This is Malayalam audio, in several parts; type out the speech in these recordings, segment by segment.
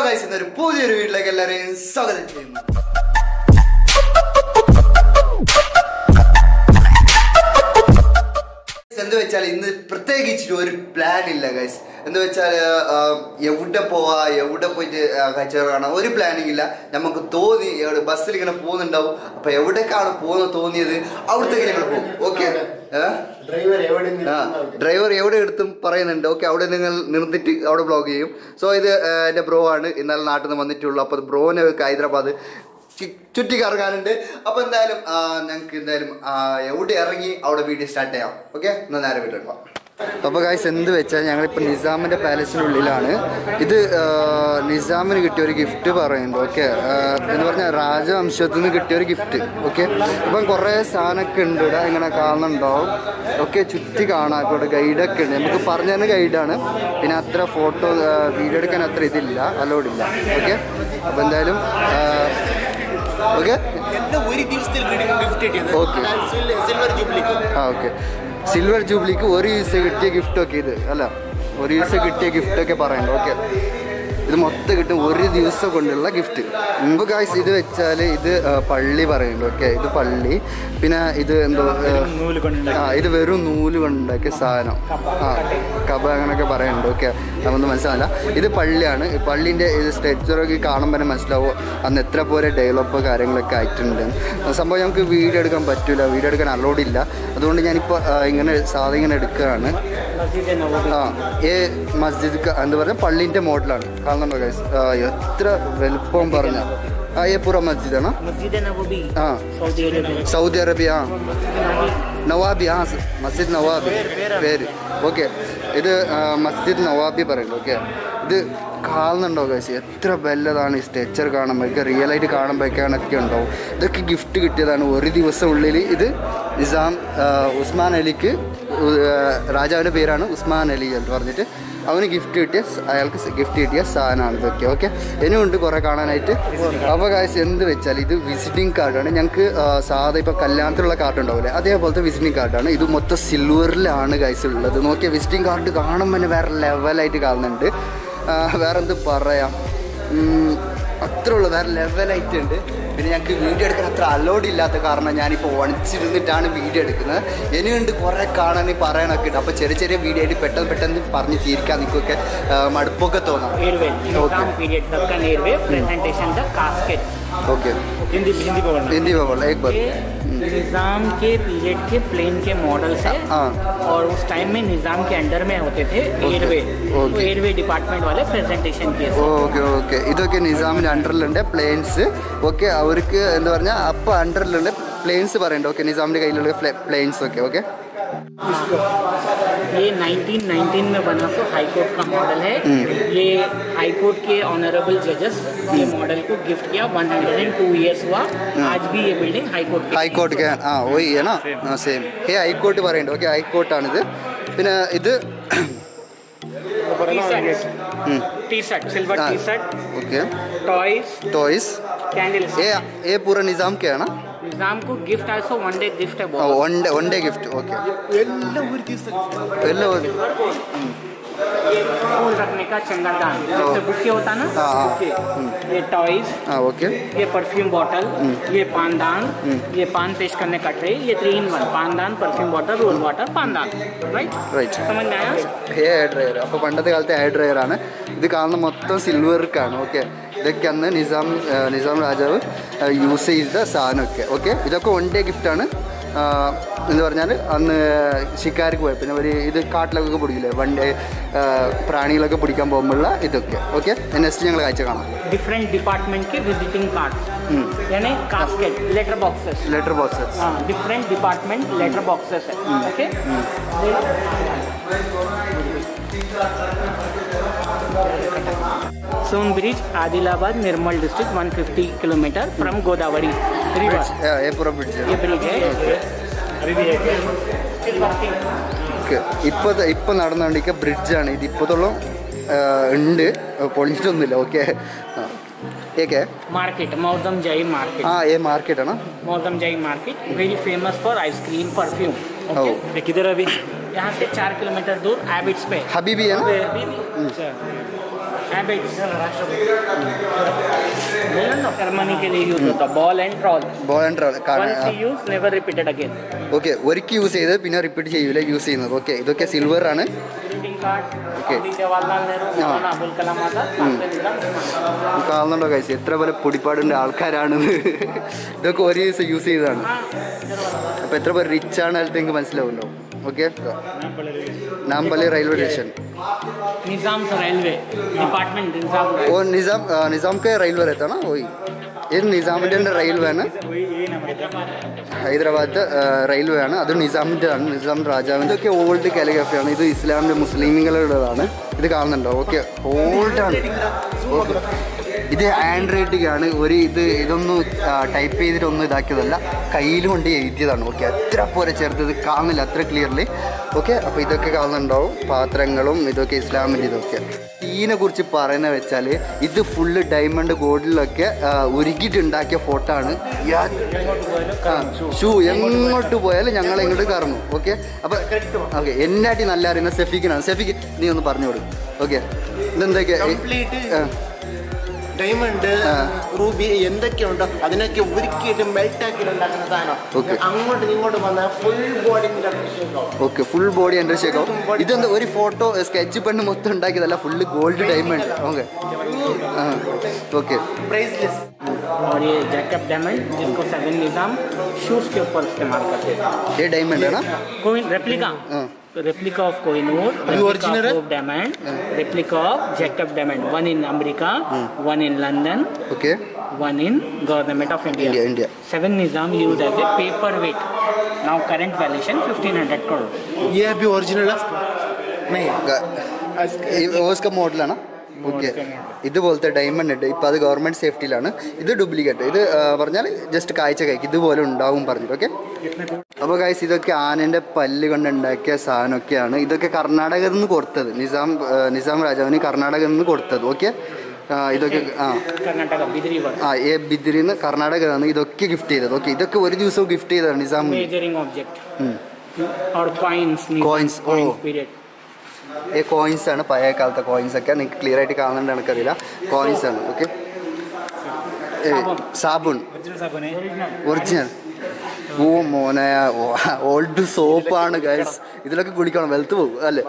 ഗൈസ് ഇന്നൊരു പുതിയൊരു വീട്ടിലേക്ക് എല്ലാവരെയും സ്വാഗതം ചെയ്യുന്നു എന്ത് വെച്ചാൽ ഇന്ന് പ്രത്യേകിച്ചിട്ട് ഒരു പ്ലാൻ ഇല്ല ഗൈസ് എന്ന് വെച്ചാൽ എവിടെ പോവാ എവിടെ പോയിട്ട് കാഴ്ചകൾ കാണാം ഒരു പ്ലാനിങ് ഇല്ല നമുക്ക് തോന്നി എവിടെ ബസ്സിൽ ഇങ്ങനെ പോകുന്നുണ്ടാവും അപ്പൊ എവിടേക്കാണ് പോകുന്നത് തോന്നിയത് അവിടത്തേക്ക് ഞങ്ങൾ പോകും ഓക്കെ ഡ്രൈവർ എവിടെ ആ ഡ്രൈവർ എവിടെ എടുത്തും പറയുന്നുണ്ട് ഓക്കെ അവിടെ നിങ്ങൾ നിർത്തിയിട്ട് അവിടെ ബ്ലോഗ് ചെയ്യും സോ ഇത് ആ, എൻ്റെ ബ്രോ ആണ് ഇന്നലെ നാട്ടിൽ നിന്ന് വന്നിട്ടുള്ളൂ അപ്പോൾ ബ്രോനെ ഹൈദരാബാദ് ചി- ചുറ്റി കറങ്ങാനുണ്ട് അപ്പോൾ എന്തായാലും ആ, ഞങ്ങൾക്ക് എന്തായാലും ആ, എവിടെ ഇറങ്ങി അവിടെ വീഡിയോ സ്റ്റാർട്ട് ചെയ്യാം ഓക്കെ എന്നാൽ നേരെ വീട്ടിൽ പോവാം അപ്പോൾ ഗായ്സ് എന്ത് വെച്ചാൽ ഞങ്ങളിപ്പോൾ നിസാമിൻ്റെ പാലസിനുള്ളിലാണ് ഇത് ആ, നിസാമിന് കിട്ടിയ ഒരു ഗിഫ്റ്റ് പറയുന്നുണ്ട് ഓക്കെ എന്ന് പറഞ്ഞാൽ രാജവംശത്തിൽ നിന്ന് കിട്ടിയ ഒരു ഗിഫ്റ്റ് ഓക്കെ ഇപ്പം കുറേ സാധനമൊക്കെ ഉണ്ട് ഇവിടെ ഇങ്ങനെ കാണുന്നുണ്ടാവും ഒക്കെ ചുറ്റി കാണാം ഇവിടെ ഗൈഡൊക്കെ ഉണ്ട് നമുക്ക് പറഞ്ഞു തരുന്ന ഗൈഡാണ് പിന്നെ അത്ര ഫോട്ടോ വീഡിയോ എടുക്കാൻ അത്ര ഇതില്ല അലോഡ് ഇല്ല ഓക്കെ അപ്പോൾ എന്തായാലും ഓക്കെ എന്റെ ഒരു ദിവസത്തിൽ ഗിഫ്റ്റ് കിട്ടിയത് Okay. സിൽവർ ജൂബിലി ആ ഓക്കെ സിൽവർ ജൂബിലിക്ക് ഒരു ദിവസം കിട്ടിയ ഗിഫ്റ്റ് ഒക്കെ ഇത് അല്ല ഒരു ദിവസം കിട്ടിയ ഗിഫ്റ്റ് ഒക്കെ പറയണ്ട ഓക്കെ ഇത് മൊത്തം കിട്ടും ഒരു ദിവസം കൊണ്ടുള്ള ഗിഫ്റ്റ് മുമ്പ് കാഴ്ച ഇത് വെച്ചാൽ ഇത് ആ, പള്ളി പറയുന്നുണ്ട് ഓക്കെ ഇത് പള്ളി പിന്നെ ഇത് എന്തോ ആ, ആ ഇത് വെറും നൂല് കൊണ്ടുണ്ടാക്കിയ സാധനം ആ കബ അങ്ങനെയൊക്കെ പറയുന്നുണ്ട് ഓക്കെ അതൊന്നും മനസ്സിലാവില്ല ഇത് പള്ളിയാണ് ഈ പള്ളീൻ്റെ ഇത് സ്ട്രക്ചറൊക്കെ കാണുമ്പോൾ തന്നെ മനസ്സിലാവും അന്ന് എത്ര പോലെ ഡെവലപ്പ് കാര്യങ്ങളൊക്കെ ആയിട്ടുണ്ട് സംഭവം നമുക്ക് വീഡിയോ എടുക്കാൻ പറ്റില്ല വീഡിയോ എടുക്കാൻ അലോഡ് ഇല്ല അതുകൊണ്ട് ഞാനിപ്പോൾ ആ, ഇങ്ങനെ സാധനം ഇങ്ങനെ എടുക്കുകയാണ് ആ ഏ മസ്ജിദ് ക- എന്താ പറയുക പള്ളീൻ്റെ മോഡലാണ് കാണുന്നുണ്ടോ ഗൈസ് എത്ര വലുപ്പം പറഞ്ഞ ആ ഏ പൂറ മസ്ജിദാണ് मस्जिद नबवी ആ सऊदी अरेबिया സൗദി അറേബ്യ ആ നവാബി ആ സ് മസ്ജിദ് നവാബി പേര് ഓക്കെ ഇത് ആ, മസ്ജിദ് നവാബി പറയുന്നത് ഓക്കെ ഇത് കാണുന്നുണ്ടോ ഗൈസ് എത്ര വല്ലതാണ് ഈ സ്ട്രെച്ചർ കാണുമ്പോഴേക്ക് റിയൽ ആയിട്ട് കാണുമ്പോഴേക്കാണൊക്കെ ഉണ്ടാവും ഇതൊക്കെ ഗിഫ്റ്റ് കിട്ടിയതാണ് ഒരു ദിവസം ഉള്ളിൽ ഇത് നിസാം ആ, ഉസ്മാൻ അലിക്ക് ഉ- ആ, രാജാവിൻ്റെ പേരാണ് ഉസ്മാൻ അലി എന്ന് പറഞ്ഞിട്ട് അവന് ഗിഫ്റ്റ് കിട്ടിയ സ- അയാൾക്ക് ഗിഫ്റ്റ് കിട്ടിയ സാധനമാണ് ഇതൊക്കെ ഓക്കെ ഇനിയുണ്ട് കുറേ കാണാനായിട്ട് അപ്പോൾ കാശ് എന്ത് വെച്ചാൽ ഇത് വിസിറ്റിംഗ് കാർഡാണ് ഞങ്ങൾക്ക് സാധാ ഇപ്പോൾ കല്യാണത്തിലുള്ള കാർഡ് ഉണ്ടാവില്ലേ അതേപോലത്തെ വിസിറ്റിംഗ് കാർഡാണ് ഇത് മൊത്തം സിൽവറിലാണ് ഗൈസ് ഉള്ളത് നോക്കിയാൽ വിസിറ്റിംഗ് കാർഡ് കാണുമ്പോൾ തന്നെ വേറെ ലെവലായിട്ട് കാണുന്നുണ്ട് ആ, വേറെ എന്ത് പറയാം ഉം, അത്രേ ഉള്ളൂ വേറെ ലെവലായിട്ട് ഉണ്ട് പിന്നെ ഞങ്ങൾക്ക് വീഡിയോ എടുക്കാൻ അത്ര അലോഡ് ഇല്ലാത്ത കാരണം ഞാനിപ്പോൾ ഒണിച്ചിരുന്നിട്ടാണ് വീഡിയോ എടുക്കുന്നത് ഇനിയുണ്ട് കുറേ കാണാൻ പറയണൊക്കെ ഉണ്ട് അപ്പോൾ ചെറിയ ചെറിയ വീഡിയോ ആയിട്ട് പെട്ടെന്ന് പെട്ടെന്ന് പറഞ്ഞ് തീർക്കാൻ നിൽക്കൊക്കെ മടുപ്പൊക്കെ തോന്നാം एयरवे Okay. निजाम पीरियड तक का airway presentation the casket okay Hindi Hindi पकड़ना हिंदी में बोल एक बार ये निजाम के पीरियड के प्लेन के मॉडल्स है हाँ। और उस टाइम में निजाम के अंडर में होते थे एयरवे तो Okay. एयरवे डिपार्टमेंट वाले प्रेजेंटेशन किए ഓക്കെ ഓക്കെ ഇതൊക്കെ നിസാമിൻ്റെ അണ്ടറിലുണ്ട് പ്ലെയിൻസ് ഓക്കെ അവർക്ക് എന്താ പറഞ്ഞാൽ അപ്പോൾ അണ്ടറിലുള്ള പ്ലെയിൻസ് പറയണ്ട ഓക്കെ നിസാമിൻ്റെ കയ്യിലുള്ള പ്ലെയിൻസ് ഒക്കെ ഓക്കെ ये 1919 में बना तो हाई कोर्ट का मॉडल है ये हाई कोर्ट के ऑनरेबल जजेस ये मॉडल को गिफ्ट किया 102 इयर्स हुआ आज भी ये बिल्डिंग हाई कोर्ट के ഹൈക്കോർട്ട് ആ ഓയ് ഏനാ ആ സെയിം ഹേ ഹൈക്കോർട്ട് പറയണ്ട ഓക്കെ ഹൈക്കോർട്ടാണിത് പിന്നെ ഇത് टी शर्ट सिल्वर हाँ। T shirt okay toys toys candles ഏ ഏ പൂര നിസാം കെ ആണ് निजाम को gift also one day gift है ആ, बहुत one day one day gift okay എല്ലാം ഒരു ദിവസം എല്ലാം ഒരു- ये फूल रखने का चंगरदान जैसे बुके होता ना हाँ, हाँ। बुके ये टॉयज ആ ഓക്കെ ये परफ्यूम बॉटल ये पानदान ये पान पेश करने का ट्रे ये थ्री इन वन पानदान परफ्यूम बॉटल रोल वाटर पानदान राइट റൈറ്റ് समझ में आया ഹെയർ ഡ്രയർ അപ്പോൾ പണ്ടത്തെ കാലത്തെ ഹെയർ ഡ്രയർ ആണ് ഇത് കാണുന്ന മൊത്തം സിൽവർക്കാണ് ഓക്കെ ഇതൊക്കെ അന്ന് നിസാം ആ, നിസാം രാജാവ് യൂസ് ചെയ്ത സാധനമൊക്കെ ഓക്കെ ഇതൊക്കെ വൺ ഡേ ഗിഫ്റ്റാണ് എന്ന് പറഞ്ഞാൽ അന്ന് ശിക്കാരിക്ക് പോയ പിന്നെ ഒരു ഇത് കാട്ടിലൊക്കെ പിടിക്കില്ലേ വൺ ഡേ പ്രാണികളൊക്കെ പിടിക്കാൻ പോകുമ്പോഴുള്ള ഇതൊക്കെ ഓക്കെ നെക്സ്റ്റ് ഞങ്ങൾ കാഴ്ച കാണാം डिफरेंट डिपार्टमेंट के विजिटिंग कार्ड यानी casket letter boxes letter boxes हाँ डिफरेंट डिपार्टमेंट लेटर बॉक्सेस है okay Soan bridge Adilabad Nirmal district 150 kilometre from Godavari river ഏപ്പുറം ബ്രിഡ്ജ് ये ब्रिज है Still working. ഓക്കെ ഇപ്പോൾ ഇപ്പോൾ നടന്നുകൊണ്ടിരിക്കുക ബ്രിഡ്ജാണ് ഇത് ഇപ്പോഴത്തോളം ഉണ്ട് പൊളിഞ്ഞിട്ടൊന്നുമില്ല ഓക്കെ ഏക്കെ मार्केट मौदम जय मार्केट ആ ഏ മാർക്കറ്റാണ് Moazzam Jahi market very famous for ice cream perfume ഓ ओके किधर अभी यहाँ से चार किलोमीटर दूर एबिट्स पे ഹബീബി ആണ് Baby. Habits. Ceremony के लिए यूज होता ball and troll ball and once you use never repeat it again okay ഒരിക്കൽ യൂസ് ചെയ്ത് പിന്നെ റിപ്പീറ്റ് ചെയ്യൂല യൂസ് ചെയ്യുന്നത് ഓക്കെ ഇതൊക്കെ സിൽവർ ആണ് greeting card Okay. पंडित जवाहरलाल नेहरू मौलाना अबुल कलाम आजाद शास्त्री निजाम उस्मान കാണുന്നുണ്ടോ കഴിച്ച് എത്ര പോലെ പൊടിപ്പാടിൻ്റെ ആൾക്കാരാണെന്ന് ഇതൊക്കെ ഒരു ദിവസം യൂസ് ചെയ്തതാണ് അപ്പോൾ എത്ര പേര് റിച്ച് ആണ് അതിൽ നിങ്ങൾക്ക് മനസ്സിലാവുമല്ലോ okay Nampally railway station Nizam railway department Nizam ഓ നിസാം ആ, നിസാം കെ റെയിൽവേ रहता ना वही ഇത് നിസാമിൻ്റെ റെയിൽവേ ആണ് ഹൈദരാബാദ് റെയിൽവേ ആണ് അത് നിസാമിൻ്റെ ആണ് നിസാം രാജാവിൻ്റെ ഒക്കെ ഓൾഡ് കാലിഗ്രഫിയാണ് ഇത് ഇസ്ലാമിൻ്റെ മുസ്ലിമുകളുടേതാണ് ഇത് കാണുന്നുണ്ടോ ഓക്കെ ഓൾഡ് ആണ് ഓക്കെ ഇത് ഹാൻഡ് റൈറ്റിംഗ് ആണ് ഒരു ഇത് ഇതൊന്നും ടൈപ്പ് ചെയ്തിട്ടൊന്നും ഇതാക്കിയതല്ല കയ്യിൽ കൊണ്ട് എഴുതിയതാണ് ഓക്കെ അത്ര പോലെ ചേർത്ത് ഇത് കാണുന്നില്ല അത്ര ക്ലിയർലി ഓക്കെ അപ്പോൾ ഇതൊക്കെ കാണുന്നുണ്ടാവും പാത്രങ്ങളും ഇതൊക്കെ ഇസ്ലാമിൻ്റെ ഇതൊക്കെ തീനെ കുറിച്ച് പറയുന്നത് വെച്ചാൽ ഇത് ഫുള്ള് ഡയമണ്ട് ഗോൾഡിലൊക്കെ ഉരുകിയിട്ടുണ്ടാക്കിയ ഫോട്ടോ ആണ് ഷൂ എങ്ങോട്ട് പോയാലും ഞങ്ങൾ ഇങ്ങോട്ട് കറങ്ങും ഓക്കെ അപ്പോൾ ഓക്കെ എന്നാട്ടി നല്ല അറിയുന്ന സെഫിക്കിനാണ് സെഫിക്ക് നീ ഒന്ന് പറഞ്ഞു കൊടുക്കും ഓക്കെ ഇതെന്തൊക്കെയാ കംപ്ലീറ്റ് ആ. ഡയമണ്ട് ആ. റൂബി എന്തൊക്കെയുണ്ടോ അതിനൊക്കെ ഒരുക്കിയിട്ട് മെൽറ്റ് ആക്കിയിട്ട് ഉണ്ടാക്കുന്ന Okay. സാധനം അങ്ങോട്ട് ഇങ്ങോട്ട് വന്നാൽ full body okay full body എൻ്റെ ഷേക്കാവും ഇതെന്താ ഒരു ഫോട്ടോ സ്കെച്ച് പെണ്ണ് മൊത്തം ഉണ്ടാക്കിയതല്ല ഫുള്ള് ഗോൾഡ് ഡയമണ്ട് ഓക്കെ ആ ഓക്കെ പ്രൈസ്ലെസ് और ये जैकब डायमंड जिसको सेवन निजाम शूज के ऊपर इस्तेमाल करते थे ये डायमंड है ना कोइन रेप्लिका हाँ। रेप्लिका ऑफ कोहिनूर original है? Of diamond replica of Jacob diamond one in America one in London okay one in government of India. India, India. Seven Nizam used as a paperweight. Now current valuation 1500 crore. ये अभी ओरिजिनल है नहीं ഓസ്ക മോഡലാണ് ഓക്കെ ഇതുപോലത്തെ ഡയമണ്ട് ഉണ്ട് ഇപ്പം അത് ഗവൺമെൻറ് സേഫ്റ്റിയിലാണ് ഇത് ഡ്യൂപ്ലിക്കേറ്റ് ഇത് ആ, പറഞ്ഞാൽ ജസ്റ്റ് കാഴ്ച കൈക്ക് ഇതുപോലെ ഉണ്ടാവും പറഞ്ഞിട്ട് ഓക്കെ അപ്പോൾ ഗൈസ് ഇതൊക്കെ ആനൻ്റെ പല്ല് കൊണ്ട് ഉണ്ടാക്കിയ സാധനമൊക്കെയാണ് ഇതൊക്കെ കർണാടകയിൽ നിന്ന് കൊടുത്തത് നിസാം ആ, നിസാം രാജാവിന് കർണാടകയിൽ നിന്ന് കൊടുത്തത് ഓക്കെ ഇതൊക്കെ ആ Karnataka, Bidri work. ആ ഏ ബിദ്രിന്ന് കർണാടകയിൽ നിന്ന് ഇതൊക്കെ ഗിഫ്റ്റ് ചെയ്തത് ഓക്കെ ഇതൊക്കെ ഒരു ദിവസവും ഗിഫ്റ്റ് ചെയ്തതാണ് Nizam Measuring object. Or coins. Nizam Coins, Coins oh. period. ഈ കോയിൻസ് ആണ് പഴയ കാലത്തെ കോയിൻസ് ഒക്കെ നിങ്ങൾക്ക് ക്ലിയർ ആയിട്ട് കാണുന്നുണ്ട് എനിക്കറിയില്ല കോയിൻസ് ആണ് ഓക്കെ സാബുൺ ഒറിജിനൽ ഓ മോനെ ഓൾഡ് സോപ്പാണ് ഗൈസ് ഇതിലൊക്കെ കുടിക്കണം വെൽത്ത് പോകും അല്ലേ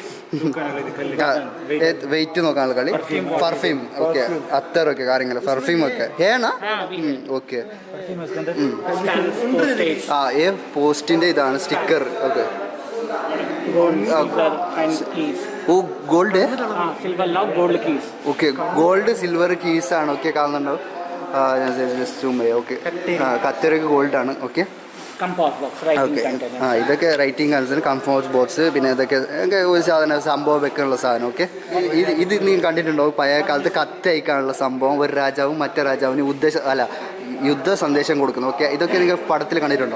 വെയിറ്റ് നോക്കാനുള്ള കളി പെർഫ്യൂം ഓക്കെ അത്തറൊക്കെ കാര്യങ്ങൾ പെർഫ്യൂം ഒക്കെ ഏണ ഓക്കെ Stamps, postage. ആ ഏ പോസ്റ്റിന്റെ ഇതാണ് sticker okay Gold, silver and keys. ഓ gold Ah, silver lock, gold keys. Okay gold silver keys ആണ് ഓക്കെ കാണുന്നുണ്ടോ ഓക്കെ കത്തരക്ക് ഗോൾഡ് ആണ് okay Compost box, writing okay container. ആ ഇതൊക്കെ റൈറ്റിംഗ് കൺസേൺ കംഫോർട്ട് ബോക്സ് പിന്നെ ഇതൊക്കെ ഒക്കെ ഒരു സാധനം സംഭവം വെക്കാനുള്ള സാധനം ഓക്കെ ഇത് ഇത് നീ കണ്ടിട്ടുണ്ടോ പഴയ കാലത്ത് കത്ത് അയക്കാനുള്ള സംഭവം ഒരു രാജാവും മറ്റേ രാജാവിന് ഉദ്ദേശ അല്ല യുദ്ധ സന്ദേശം കൊടുക്കുന്നു ഓക്കെ ഇതൊക്കെ നിങ്ങൾ പടത്തിൽ കണ്ടിട്ടുണ്ടോ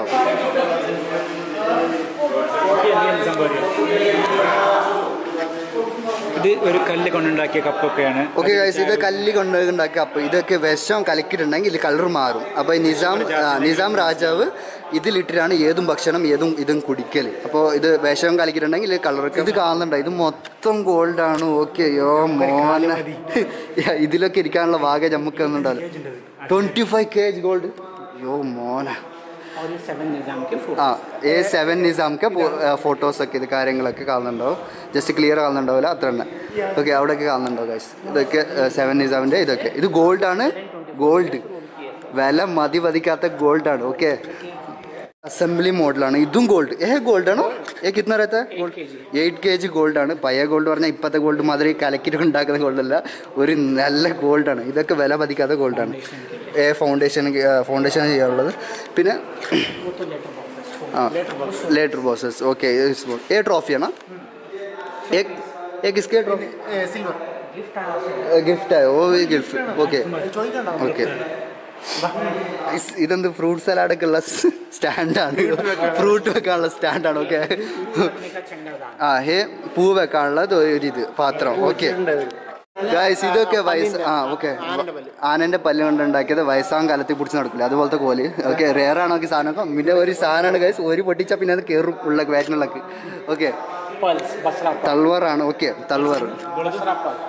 ഇത് ഒരു കല്ല് കൊണ്ടുണ്ടാക്കിയ കപ്പൊക്കെയാണ് ഓക്കെ ഗൈസ് ഇത് കല്ല് കൊണ്ട് ഉണ്ടാക്കുക അപ്പോൾ ഇതൊക്കെ വിഷം കലക്കിയിട്ടുണ്ടെങ്കിൽ ഇത് കളർ മാറും അപ്പോൾ ഈ നിസാം ആ, നിസാം രാജാവ് ഇതിലിട്ടിട്ടാണ് ഏതും ഭക്ഷണം ഏതും ഇതും കുടിക്കൽ അപ്പോൾ ഇത് വിഷം കലക്കിയിട്ടുണ്ടെങ്കിൽ കളറൊക്കെ ഇത് കാണുന്നുണ്ടോ ഇത് മൊത്തം ഗോൾഡ് ആണ് ഓക്കെ യോ മോനെ ഇതിലൊക്കെ ഇരിക്കാനുള്ള ഭാഗ്യം നമുക്ക് ഒന്നുണ്ടല്ലോ twenty five K G gold യോ മോനെ और ये सेवन निजाम के फोटो ആ എ സെവൻ നിസാമൊക്കെ ഫോട്ടോസ് ഒക്കെ ഇത് കാര്യങ്ങളൊക്കെ കാണുന്നുണ്ടാവും ജസ്റ്റ് ക്ലിയർ കാണുന്നുണ്ടാവില്ല അത്ര തന്നെ ഓക്കെ അവിടെയൊക്കെ കാണുന്നുണ്ടാവും ഗൈസ് ഇതൊക്കെ സെവൻ നിസാമിൻ്റെ ഇതൊക്കെ ഇത് ഗോൾഡ് ആണ് ഗോൾഡ് വില മതി പതിക്കാത്ത ഗോൾഡ് ആണ് ഓക്കെ അസംബ്ലി മോഡലാണ് ഇതും ഗോൾഡ് ഏ ഗോൾഡ് ആണോ ഏ കിतना रहता है gold eight K G gold ആണ് പഴയ ഗോൾഡ് പറഞ്ഞാൽ ഇപ്പോഴത്തെ ഗോൾഡ് മാതിരി കലക്കിട്ട് ഉണ്ടാക്കുന്ന ഗോൾഡ് അല്ല ഒരു നല്ല ഗോൾഡ് ആണ് ഇതൊക്കെ വില പതിക്കാത്ത ഗോൾഡ് ആണ് ഏ ഫൗണ്ടേഷൻ ഫൗണ്ടേഷൻ ചെയ്യാനുള്ളത് പിന്നെ हाँ लेटर बॉक्सेस ओके ये ट्रॉफी है ना एक एक इसके ट्रॉफी സിൽവർ गिफ्ट है वो भी गिफ्ट ओके ഓക്കെ ഇതെന്ത് ഫ്രൂട്ട് സലാഡൊക്കെ ഉള്ള സ്റ്റാൻഡാണ് ഫ്രൂട്ട് വെക്കാനുള്ള സ്റ്റാൻഡാണ് ഓക്കെ ആ ഹേ പൂ വെക്കാനുള്ള ഒരു ഇത് പാത്രം ഓക്കെ ഗായ്സ് ഇതൊക്കെ വയസ്സ് ആ ഓക്കെ ആനന്റെ പല്ല് കൊണ്ട് ഉണ്ടാക്കിയത് വയസ്സാം കാലത്തിൽ പിടിച്ച് നടക്കില്ല അതുപോലത്തെ കോല് ഓക്കെ റെയർ ആണോ ഈ സാധനമൊക്കെ പിന്നെ ഒരു സാധനമാണ് ഗൈസ് ഒരു പൊട്ടിച്ചാൽ പിന്നെ അത് കയറും ഉള്ള വേറ്റിനുള്ളക്ക് ഓക്കെ पल्स बसरा पल्स തൾവറാണ് ഓക്കെ തൾവർ बसरा पल्स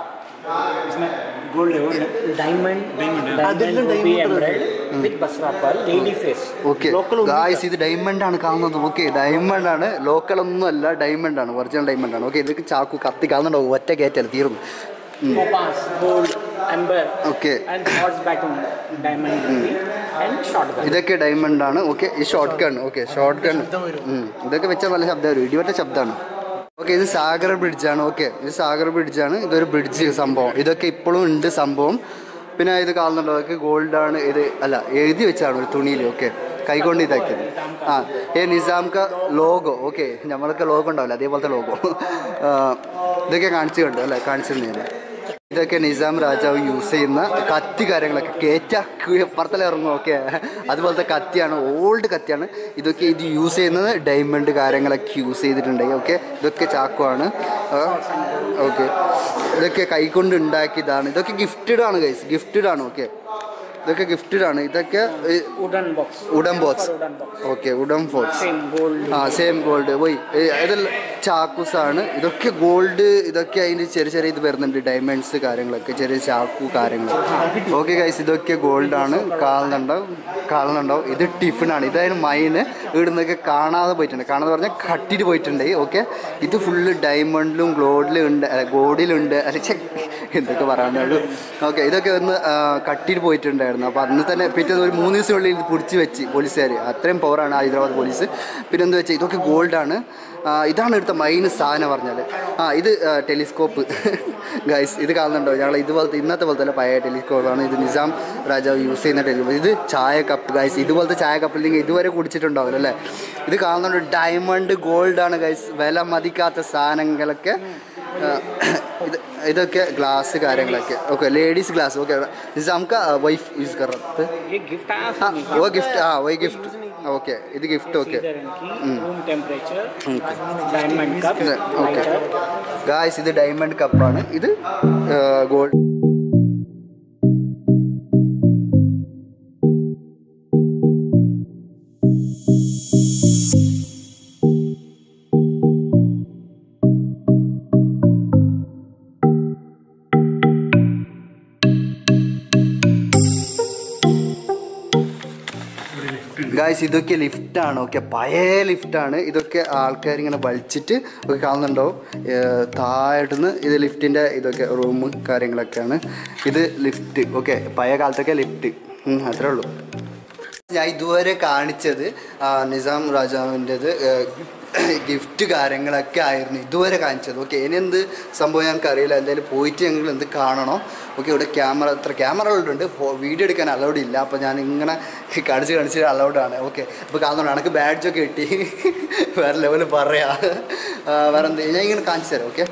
इसमें गोल्ड है वो diamond, Diamond, yeah. diamond, അതെല്ലാം ruby diamond emerald with basra pearl, lady face. Okay Local ഒന്നും ഗായ്സ് ഇത് ഡയമണ്ട് ആണ് കാണുന്നത് ഓക്കെ ഡയമണ്ട് ആണ് ലോക്കൽ ഒന്നും അല്ല ഡയമണ്ട് ആണ് ഒറിജിനൽ ഡയമണ്ട് ആണ് ഓക്കെ ഇതൊക്കെ ചാക്കു കത്തി കാണുന്നുണ്ടോ ഒറ്റ കയറ്റല്ല തീർന്നു Topaz, gold, amber, Okay. and horse baton, diamond, ruby, and shotgun. ഇതൊക്കെ ഡയമണ്ട് ആണ് ഓക്കെ ഈ shotgun okay shotgun ഇതൊക്കെ വെച്ചാൽ നല്ല ശബ്ദം വരും ഇടിവറ്റ ശബ്ദമാണ് ഓക്കെ ഇത് സാഗർ ബ്രിഡ്ജാണ് ഓക്കെ ഇത് സാഗർ ബ്രിഡ്ജാണ് ഇതൊരു ബ്രിഡ്ജ് സംഭവം ഇതൊക്കെ ഇപ്പോഴും ഉണ്ട് സംഭവം പിന്നെ ഇത് കാണുന്നുണ്ടോ അതൊക്കെ ഗോൾഡാണ് ഇത് അല്ല എഴുതി വെച്ചാണ് ഒരു തുണിയിൽ ഓക്കെ കൈകൊണ്ട് ഇതാക്കിയത് ആ ഏ നിസാംക ലോഗോ ഓക്കെ നമ്മളൊക്കെ ലോഗോ ഉണ്ടാവില്ല അതേപോലത്തെ ലോഗോ ഇതൊക്കെ കാണിച്ചു കണ്ടു അല്ലേ കാണിച്ചിരുന്നു ഇതൊക്കെ നിസാം രാജാവ് യൂസ് ചെയ്യുന്ന കത്തി കാര്യങ്ങളൊക്കെ കേറ്റ അപ്പുറത്തല ഇറങ്ങും ഓക്കെ അതുപോലത്തെ കത്തിയാണ് ഓൾഡ് കത്തിയാണ് ഇതൊക്കെ ഇത് യൂസ് ചെയ്യുന്നത് ഡയമണ്ട് കാര്യങ്ങളൊക്കെ യൂസ് ചെയ്തിട്ടുണ്ട് ഓക്കെ ഇതൊക്കെ ചാക്കുവാണ് ഓക്കെ ഇതൊക്കെ കൈകൊണ്ട് ഉണ്ടാക്കിയതാണ് ഇതൊക്കെ ഗിഫ്റ്റഡ് ആണ് ഗൈസ് ഗിഫ്റ്റഡ് ആണ് ഓക്കെ ഇതൊക്കെ ഗിഫ്റ്റഡ് ആണ് ഇതൊക്കെ Wooden box. Wooden box Wooden box. Okay wooden box Same gold. ആ സെയിം ഗോൾഡ് പോയി ഇതെല്ലാം ചാക്കൂസ് ആണ് ഇതൊക്കെ ഗോൾഡ് ഇതൊക്കെ അതിന് ചെറിയ ചെറിയ ഇത് വരുന്നുണ്ട് ഡയമണ്ട്സ് കാര്യങ്ങളൊക്കെ ചെറിയ ചാക്കു കാര്യങ്ങൾ ഓക്കെ ഗൈസ് ഇതൊക്കെ ഗോൾഡ് ആണ് കാണുന്നുണ്ടാവും കാണുന്നുണ്ടാവും ഇത് ടിഫിൻ ആണ് ഇതായിരുന്നു മൈന് ഇവിടുന്നൊക്കെ കാണാതെ പോയിട്ടുണ്ട് കാണാതെ പറഞ്ഞാൽ കട്ടിട്ട് പോയിട്ടുണ്ട് ഓക്കെ ഇത് ഫുള്ള് ഡയമണ്ടിലും ഗോൾഡിലും ഉണ്ട് ഗോൾഡിലുണ്ട് അല്ല ഛെ, എന്തൊക്കെ പറയാനുള്ളൂ ഓക്കെ ഇതൊക്കെ ഒന്ന് കട്ടിട്ട് പോയിട്ടുണ്ടായിരുന്നു അപ്പോൾ അന്ന് തന്നെ പിറ്റേന്ന് ഒരു മൂന്ന് ദിവസത്തിനുള്ളിൽ ഇത് പിടിച്ച് വെച്ച് പോലീസുകാർ അത്രയും പവറാണ് ഹൈദരാബാദ് പോലീസ് പിന്നെ എന്താ വെച്ചാൽ ഇതൊക്കെ ഗോൾഡാണ് ഇതാണ് എടുത്ത മൈൻ സാധനം പറഞ്ഞാൽ ആ ഇത് ടെലിസ്കോപ്പ് ഗൈസ് ഇത് കാണുന്നുണ്ടോ ഞങ്ങൾ ഇതുപോലത്തെ ഇന്നത്തെ പോലത്തെ അല്ല പഴയ ടെലിസ്കോപ്പാണ് ഇത് നിസാം രാജാവ് യൂസ് ചെയ്യുന്ന ടെലിസ്കോപ്പ് ഇത് ചായ കപ്പ് ഗൈസ് ഇതുപോലത്തെ ചായ കപ്പിൽ നിങ്ങൾ ഇതുവരെ കുടിച്ചിട്ടുണ്ടാവില്ല അല്ലേ ഇത് കാണുന്നുണ്ട് ഡയമണ്ട് ഗോൾഡാണ് ഗൈസ് വില മതിക്കാത്ത സാധനങ്ങളൊക്കെ ആ, ഇത് ഇതൊക്കെ ഗ്ലാസ് കാര്യങ്ങളൊക്കെ ഓക്കെ ലേഡീസ് ഗ്ലാസ് ഓക്കെ നിസാം का वाइफ यूज कर रहा था ये गिफ्ट आया हाँ सुनी वो गिफ्ट हाँ वही गिफ्ट ओके ഇത് ഗിഫ്റ്റ് ഓക്കെ इधर इनकी room temperature diamond cup okay lighter guys ഇത് ഡയമണ്ട് കപ്പാണ് ഇത് ഗോൾഡ് ഗായ്സ് ഇതൊക്കെ ലിഫ്റ്റാണ് ഓക്കെ പഴയ ലിഫ്റ്റാണ് ഇതൊക്കെ ആൾക്കാർ ഇങ്ങനെ വലിച്ചിട്ട് ഒക്കെ കാണുന്നുണ്ടാവും താഴെന്ന് ഇത് ലിഫ്റ്റിൻ്റെ ഇതൊക്കെ റൂം കാര്യങ്ങളൊക്കെയാണ് ഇത് ലിഫ്റ്റ് ഓക്കെ പഴയ കാലത്തൊക്കെ ലിഫ്റ്റ് അത്രേ ഉള്ളൂ ഞാൻ ഇതുവരെ കാണിച്ചത് ആ, നിസാം രാജാവിൻ്റെത് ഗിഫ്റ്റ് കാര്യങ്ങളൊക്കെ ആയിരുന്നു ഇതുവരെ കാണിച്ചത് ഓക്കെ ഇനി എന്ത് സംഭവം ഞങ്ങൾക്ക് അറിയില്ല എന്തായാലും പോയിട്ട് ഞങ്ങൾ എന്ത് കാണണോ ഓക്കെ ഇവിടെ ക്യാമറ എത്ര ക്യാമറകളുണ്ട് വീഡിയോ എടുക്കാൻ അലൗഡ് ഇല്ല അപ്പോൾ ഞാൻ ഇങ്ങനെ കാണിച്ച് കാണിച്ച് അലൗഡ് ആണ് ഓക്കെ അപ്പോൾ കാണുന്നുണ്ട് എനിക്ക് ബാഡ്ജൊക്കെ കിട്ടി വേറെ ലെവലിൽ പറയാം ആ, വേറെ എന്ത് ഞാൻ ഇങ്ങനെ കാണിച്ചു തരാം ഓക്കെ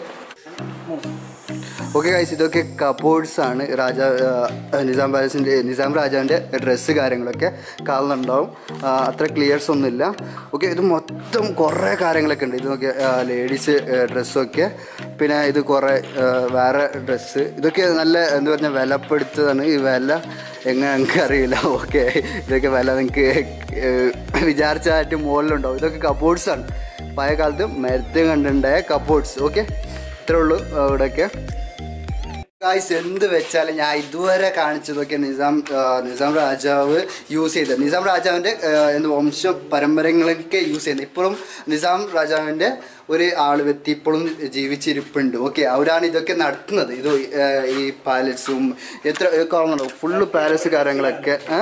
ഓക്കെ ഗൈസ് ഇതൊക്കെ കബോർഡ്സ് ആണ് രാജാ ആ, നിസാം പാലസിൻ്റെ നിസാം രാജാവിൻ്റെ ഡ്രസ്സ് കാര്യങ്ങളൊക്കെ കാണുന്നുണ്ടാവും ആ, അത്ര ക്ലിയർസ് ഒന്നുമില്ല ഓക്കെ ഇത് മൊത്തം കുറേ കാര്യങ്ങളൊക്കെ ഉണ്ട് ഇത് നോക്കിയ ലേഡീസ് ഡ്രസ്സൊക്കെ പിന്നെ ഇത് കുറേ ആ, വേറെ ഡ്രസ്സ് ഇതൊക്കെ നല്ല എന്താ പറഞ്ഞാൽ വിലപ്പെടുത്തതാണ് ഈ വില എങ്ങനെ എനിക്ക് അറിയില്ല ഓക്കെ ഇതൊക്കെ വില നിങ്ങൾക്ക് വിചാരിച്ചായിട്ട് മുകളിലുണ്ടാവും ഇതൊക്കെ കബോർഡ്സ് ആണ് പഴയ കാലത്ത് മരത്തെ കണ്ടുണ്ടായ കബോർഡ്സ് ഓക്കെ ഇത്രേ ഉള്ളൂ ആ, ഇവിടെയൊക്കെ ഗായ്സ് എന്ത് വെച്ചാലും ഞാൻ ഇതുവരെ കാണിച്ചതൊക്കെ നിസാം ആ, നിസാം രാജാവ് യൂസ് ചെയ്തത് നിസാം രാജാവിൻ്റെ ആ, എന്ത് വംശ പരമ്പരകളൊക്കെ യൂസ് ചെയ്യുന്നത് ഇപ്പോഴും നിസാം രാജാവിൻ്റെ ഒരു ആൾ വ്യക്തി ഇപ്പോഴും ജീവിച്ചിരിപ്പുണ്ട് ഓക്കെ അവരാണ് ഇതൊക്കെ നടത്തുന്നത് ഇത് ആ, ഈ പാലസും എത്ര കാണുന്നുണ്ടോ ഫുള്ള് പാലസ് കാര്യങ്ങളൊക്കെ ആ?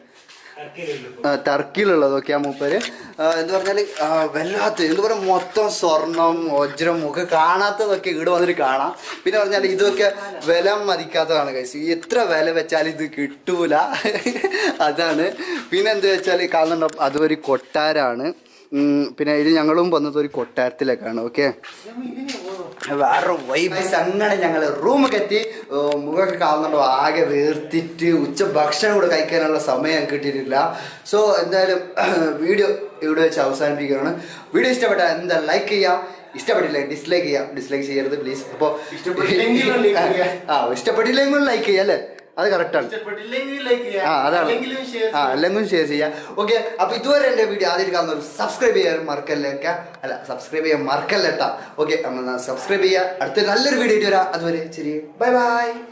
ആ, ടർക്കിയിലുള്ളതൊക്കെ ആ മൂപ്പര് ആ, എന്ന് പറഞ്ഞാൽ വല്ലാത്ത എന്താ പറയുക മൊത്തം സ്വർണം വജ്രം ഒക്കെ കാണാത്തതൊക്കെ ഇവിടെ വന്നിട്ട് കാണാം പിന്നെ പറഞ്ഞാൽ ഇതൊക്കെ വില മതിക്കാത്തതാണ് കഴിച്ച് എത്ര വില വെച്ചാൽ ഇത് കിട്ടൂല അതാണ് പിന്നെ എന്താ വെച്ചാൽ കാണുന്നുണ്ടോ അതൊരു കൊട്ടാരാണ് ഉം, പിന്നെ ഇത് ഞങ്ങളും വന്നത് ഒരു കൊട്ടാരത്തിലേക്കാണ് ഓക്കെ വേറെ വൈബസ് അങ്ങനെ ഞങ്ങൾ റൂമൊക്കെ എത്തി ഏ, മുഖമൊക്കെ കാണുന്നുണ്ടോ ആകെ വേർത്തിട്ട് ഉച്ച ഭക്ഷണം കൂടെ കഴിക്കാനുള്ള സമയം കിട്ടിയിട്ടില്ല സോ എന്തായാലും വീഡിയോ ഇവിടെ വെച്ച് അവസാനിപ്പിക്കുകയാണ് വീഡിയോ ഇഷ്ടപ്പെട്ടാൽ എന്താ ലൈക്ക് ചെയ്യുക ഇഷ്ടപ്പെട്ടില്ല ഡിസ്ലൈക്ക് ചെയ്യാം ഡിസ്ലൈക്ക് ചെയ്യരുത് പ്ലീസ് അപ്പോൾ ഇഷ്ടപ്പെട്ടില്ലെങ്കിൽ like ചെയ്യുക. ആ ഇഷ്ടപ്പെട്ടില്ലെങ്കിൽ ലൈക്ക് ചെയ്യാം അല്ലേ അത് കറക്റ്റാണ് ഇഷ്ടപ്പെട്ടില്ലെങ്കിൽ ലൈക്ക് ആ ചെയ്യാം അതാണ് അല്ലെങ്കിലും ഷെയർ ആ അല്ലെങ്കിൽ ഷെയർ ചെയ്യാം ഓക്കെ അപ്പൊ ഇതുവരെ എന്റെ വീഡിയോ ആദ്യം കാണുന്നവർ സബ്സ്ക്രൈബ് ചെയ്യാൻ മറക്കല്ലേക്ക അല്ല സബ്സ്ക്രൈബ് ചെയ്യാൻ മറക്കല്ലേട്ടാ ഓക്കെ സബ്സ്ക്രൈബ് ചെയ്യുക അടുത്ത നല്ലൊരു വീഡിയോ ആയിട്ട് വരാം അതുവരെ ശരി ബൈ ബൈ